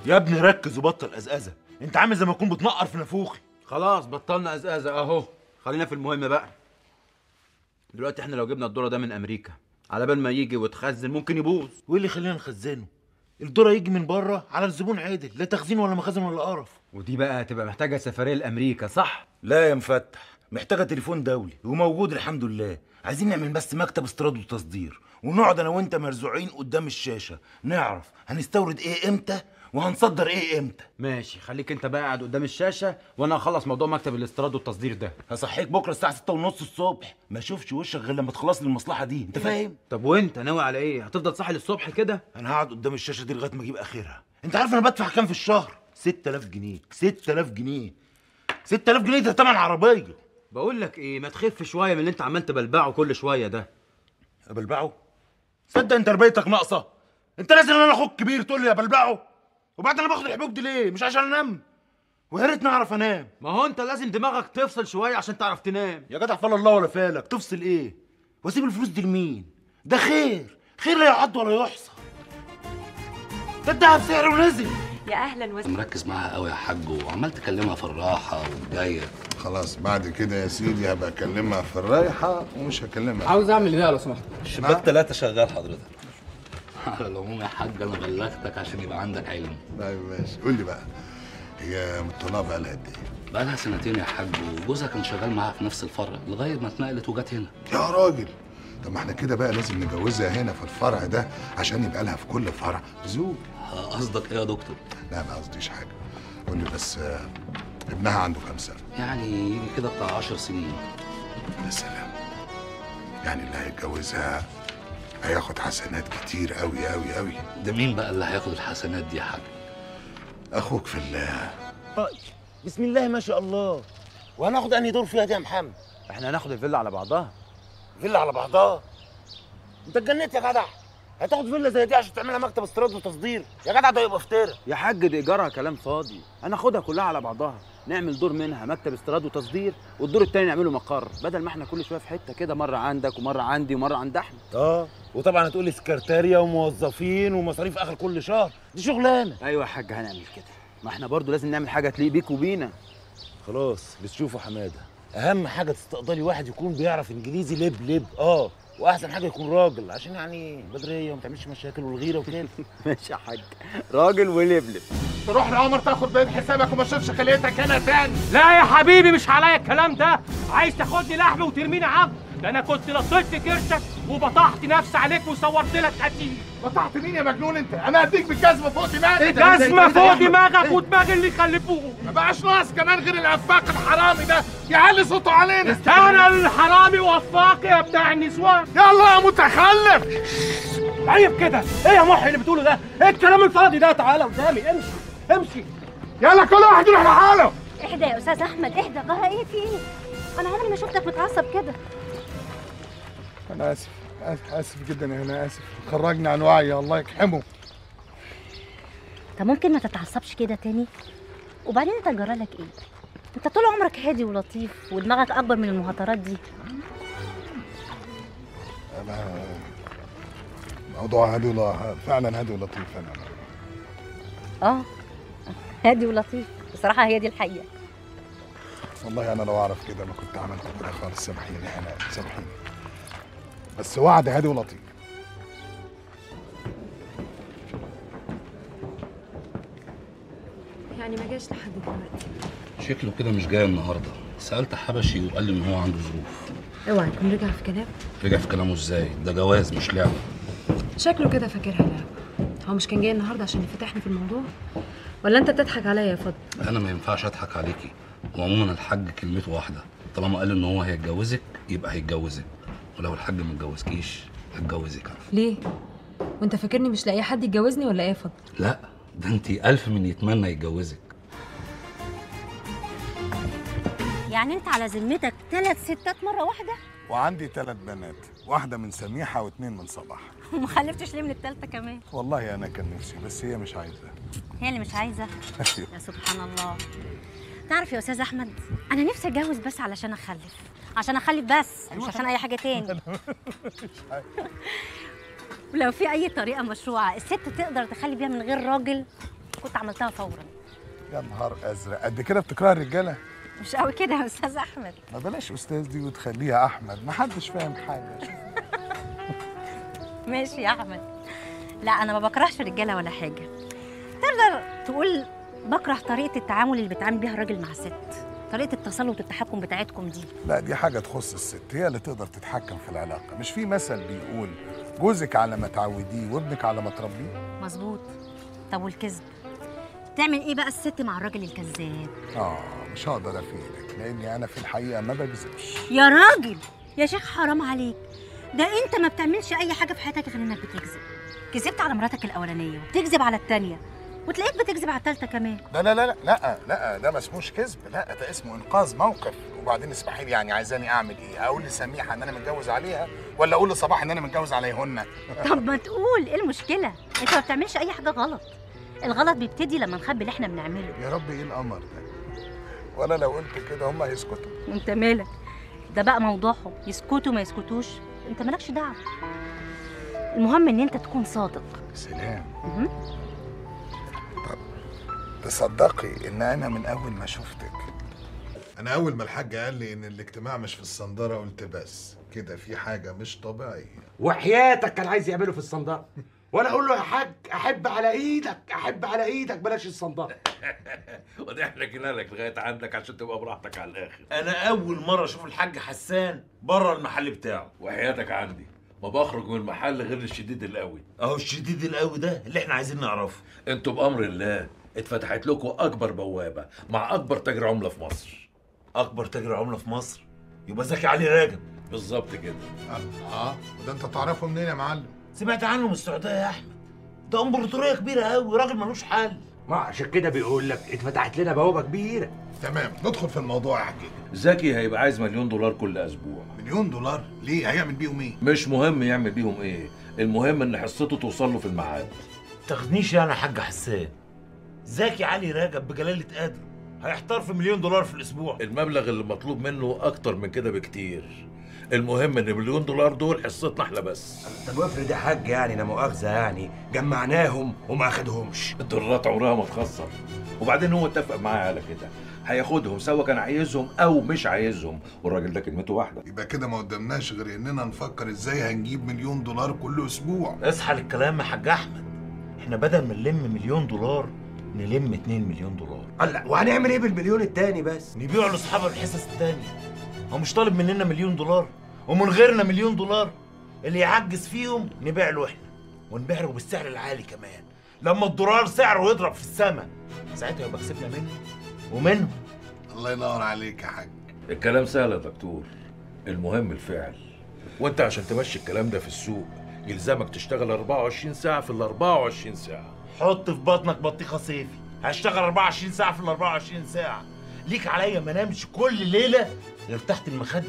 يا ابني ركز وبطل ازازه انت عامل زي ما تكون بتنقر في نافوخي خلاص بطلنا ازازه اهو خلينا في المهم بقى دلوقتي احنا لو جبنا الذره ده من امريكا على بال ما يجي ويتخزن ممكن يبوظ وايه اللي يخلينا نخزنه الذره يجي من بره على الزبون عادل لا تخزين ولا مخازن ولا قرف ودي بقى هتبقى محتاجه سفريه لامريكا صح لا يا مفتح محتاجه تليفون دولي وموجود الحمد لله عايزين نعمل بس مكتب استيراد وتصدير ونقعد انا وانت مرزوعين قدام الشاشه نعرف هنستورد ايه امتى وهنصدر ايه امتى ماشي خليك انت بقى قاعد قدام الشاشه وانا هخلص موضوع مكتب الاستيراد والتصدير ده هصحيك بكره الساعه 6 ونص الصبح ما اشوفش وشك غير لما تخلص لي المصلحه دي انت فاهم طب وانت ناوي على ايه هتفضل صاحي للصبح كده انا هقعد قدام الشاشه دي لغايه ما اجيب اخرها انت عارف انا بدفع كام في الشهر 6000 جنيه 6000 جنيه 6000 جنيه ده تمن عربيه بقول لك ايه ما تخف شويه من اللي انت عمال تبلبعه كل شويه ده ابلبعه صدق انت تربيتك ناقصه انت لازم انا اخوك كبير تقول لي ابلبعه وبعد انا باخد الحبوب دي ليه مش عشان انام ويا ريتني اعرف انام ما هو انت لازم دماغك تفصل شويه عشان تعرف تنام يا جدع فلا الله ولا فالك تفصل ايه واسيب الفلوس دي لمين ده خير خير لا يعد ولا يحصى ده الدهب سعره نزل يا اهلا وسهلا مركز معاها قوي يا حاج وعمال تكلمها في الراحه والجايه خلاص بعد كده يا سيدي هبقى اكلمها في الرايحه ومش هكلمها عاوز اعمل ايه لو سمحت الشباك ثلاثه شغال حضرتك على العموم يا حاج انا بلغتك عشان يبقى عندك علم طيب ماشي قول لي بقى هي مطلقه بقى لها قد ايه؟ بقالها سنتين يا حاج وجوزها كان شغال معاها في نفس الفرع لغايه ما اتنقلت وجت هنا يا راجل طب ما احنا كده بقى لازم نجوزها هنا في الفرع ده عشان يبقى لها في كل فرع زوج قصدك ايه يا دكتور؟ لا ما قصديش حاجه قول لي بس آه، ابنها عنده كام سنه؟ يعني يجي كده بتاع 10 سنين يا سلام يعني اللي هيتجوزها هياخد حسنات كتير قوي قوي قوي ده مين بقى اللي هياخد الحسنات دي يا حاج؟ اخوك في الله بسم الله ما شاء الله وهناخد انهي دور فيها دي يا محمد احنا هناخد الفيلا على بعضها فيلا على بعضها انت اتجننت يا جدع هتاخد فيلا زي دي عشان تعملها مكتب استيراد وتصدير يا جدع ده يبقى فطيره يا حاج دي ايجارها كلام فاضي هناخدها كلها على بعضها نعمل دور منها مكتب استيراد وتصدير والدور التاني نعمله مقر بدل ما احنا كل شويه في حته كده مره عندك ومره عندي ومره عند احمد اه وطبعا هتقول لي سكرتاريه وموظفين ومصاريف اخر كل شهر دي شغلانه ايوه يا حاج هنعمل كده ما احنا برضو لازم نعمل حاجه تليق بيك وبينا خلاص بتشوفوا حماده اهم حاجه تستقبلي واحد يكون بيعرف انجليزي لب لب اه واحسن حاجه يكون راجل عشان يعني بدريه وما تعملش مشاكل والغيره وكده ماشي يا حاج راجل ولبلب تروح لعمر تاخد بيت حسابك وما اشوفش خليتك هنا تاني لا يا حبيبي مش عليا الكلام ده عايز تاخدني لحم وترميني عظم ده انا كنت لطيت كرشك وبطحت نفسي عليك وصورت لك قتيل قطعت مين يا مجنون انت انا هديك بالجزمه فوق دماغك جزمه فوق دماغك ودماغ اللي خلفوه ما بقاش ناقص كمان غير الافاق الحرامي ده يعلي صوته علينا انا الحرامي وفاق يا بتاع النسوان يلا يا متخلف عيب كده ايه يا محي اللي بتقوله ده ايه الكلام الفاضي ده تعالى قدامي امشي امشي يلا كل واحد يروح لحاله اهدى يا استاذ احمد اهدى جرى ايه في ايه انا عمري ما شفتك متعصب كده انا اسف اسف اسف جدا يا انا اسف خرجني عن وعي الله يقحمه طب ممكن ما تتعصبش كده تاني وبعدين انت جرى لك ايه انت طول عمرك هادي ولطيف ودماغك اكبر من المهاترات دي انا موضوع هادي ولا فعلا هادي ولطيف انا اه هادي ولطيف بصراحه هي دي الحقيقه والله انا لو اعرف كده ما كنت عملت كده خالص سامحيني انا سامحيني بس وعد هادي ولطيف يعني ما جاش لحد دلوقتي شكله كده مش جاي النهارده سالت حبشي وقال لي ان هو عنده ظروف اوعى يكون رجع في كلام رجع في كلامه ازاي ده جواز مش لعبه شكله كده فاكرها لعبة هو مش كان جاي النهارده عشان يفتحني في الموضوع ولا انت بتضحك عليا يا فضل انا ما ينفعش اضحك عليكي وعموما الحاج كلمته واحده طالما قال ان هو هيتجوزك يبقى هيتجوزك ولو الحاج ما اتجوزكيش هتجوزك أنا. ليه وانت فاكرني مش لاقي حد يتجوزني ولا ايه يا فضل لا ده انت الف من يتمنى يتجوزك يعني انت على ذمتك ثلاث ستات مره واحده وعندي ثلاث بنات واحده من سميحه واثنين من صباح وما خلفتش ليه من الثالثه كمان والله انا كان نفسي بس هي مش عايزه هي اللي مش عايزه يا سبحان الله تعرف يا استاذ احمد انا نفسي اتجوز بس علشان اخلف عشان اخلف بس مش عشان اي حاجه تاني ولو في اي طريقه مشروعه الست تقدر تخلي بيها من غير راجل كنت عملتها فورا يا نهار ازرق قد كده بتكره الرجاله مش قوي كده يا استاذ احمد ما بلاش استاذ دي وتخليها احمد ما حدش فاهم حاجه ماشي يا احمد لا انا ما بكرهش الرجاله ولا حاجه تقدر تقول بكره طريقه التعامل اللي بيتعامل بيها الراجل مع الست طريقه التسلط والتحكم بتاعتكم دي لا دي حاجه تخص الست هي اللي تقدر تتحكم في العلاقه مش في مثل بيقول جوزك على ما تعوديه وابنك على ما تربيه مظبوط طب والكذب تعمل ايه بقى الست مع الراجل الكذاب اه مش هقدر افيدك لاني انا في الحقيقه ما بكذبش يا راجل يا شيخ حرام عليك ده انت ما بتعملش اي حاجه في حياتك غير انك بتكذب كذبت على مراتك الاولانيه وبتكذب على الثانيه وتلاقيك بتكذب على الثالثه كمان لا لا لا لا لا لا ده ما اسموش كذب لا ده اسمه انقاذ موقف وبعدين اسمحي لي يعني عايزاني اعمل ايه اقول لسميحه ان انا متجوز عليها ولا اقول لصباح ان انا متجوز عليهن طب ما تقول ايه المشكله انت ما بتعملش اي حاجه غلط الغلط بيبتدي لما نخبي اللي احنا بنعمله يا رب ايه القمر ده ولا لو قلت كده هم هيسكتوا وانت مالك ده بقى موضوعهم يسكتوا ما يسكتوش انت مالكش دعوه المهم ان انت تكون صادق سلام مهم. تصدقي ان انا من اول ما شفتك انا اول ما الحاج قال لي ان الاجتماع مش في الصنداره قلت بس كده في حاجه مش طبيعيه وحياتك كان عايز يعمله في الصندارة وانا اقول له يا حاج احب على ايدك احب على ايدك بلاش الصندارة وده احنا جينا لك لغايه عندك عشان تبقى براحتك على الاخر انا اول مره اشوف الحاج حسان بره المحل بتاعه وحياتك عندي ما بخرج من المحل غير الشديد القوي اهو الشديد القوي ده اللي احنا عايزين نعرفه انتوا بامر الله اتفتحت لكم اكبر بوابه مع اكبر تاجر عمله في مصر اكبر تاجر عمله في مصر يبقى زكي علي راجب بالظبط كده اه وده انت تعرفه منين يا معلم سمعت عنه من السعوديه يا احمد ده امبراطوريه كبيره قوي راجل ملوش حل ما عشان كده بيقول لك اتفتحت لنا بوابة كبيرة تمام ندخل في الموضوع يا حاج زكي هيبقى عايز مليون دولار كل اسبوع مليون دولار ليه هيعمل بيهم ايه مش مهم يعمل بيهم ايه المهم ان حصته توصل له في الميعاد تاخدنيش يعني يا حاج حسان زكي علي راجب بجلاله قدر هيحتار في مليون دولار في الاسبوع المبلغ اللي مطلوب منه اكتر من كده بكتير المهم ان مليون دولار دول حصتنا احنا بس طب وافرض يا حاج يعني لا مؤاخذة يعني جمعناهم وما اخدهمش الدولارات عمرها ما تخسر وبعدين هو اتفق معايا على كده هياخدهم سواء كان عايزهم او مش عايزهم والراجل ده كلمته واحده يبقى كده ما قدامناش غير اننا نفكر ازاي هنجيب مليون دولار كل اسبوع اصحى للكلام يا حاج احمد احنا بدل ما نلم مليون دولار نلم 2 مليون دولار الله وهنعمل ايه بالمليون التاني بس نبيعه لاصحاب الحصص التانية هو مش طالب مننا مليون دولار ومن غيرنا مليون دولار اللي يعجز فيهم نبيع له احنا ونبيع له بالسعر العالي كمان لما الدولار سعره يضرب في السماء ساعتها يبقى كسبنا منه ومنه الله ينور عليك يا حاج الكلام سهل يا دكتور المهم الفعل وانت عشان تمشي الكلام ده في السوق يلزمك تشتغل 24 ساعه في ال 24 ساعه حط في بطنك بطيخه صيفي هشتغل 24 ساعه في ال 24 ساعه ليك عليا ما نامش كل ليله غير تحت المخده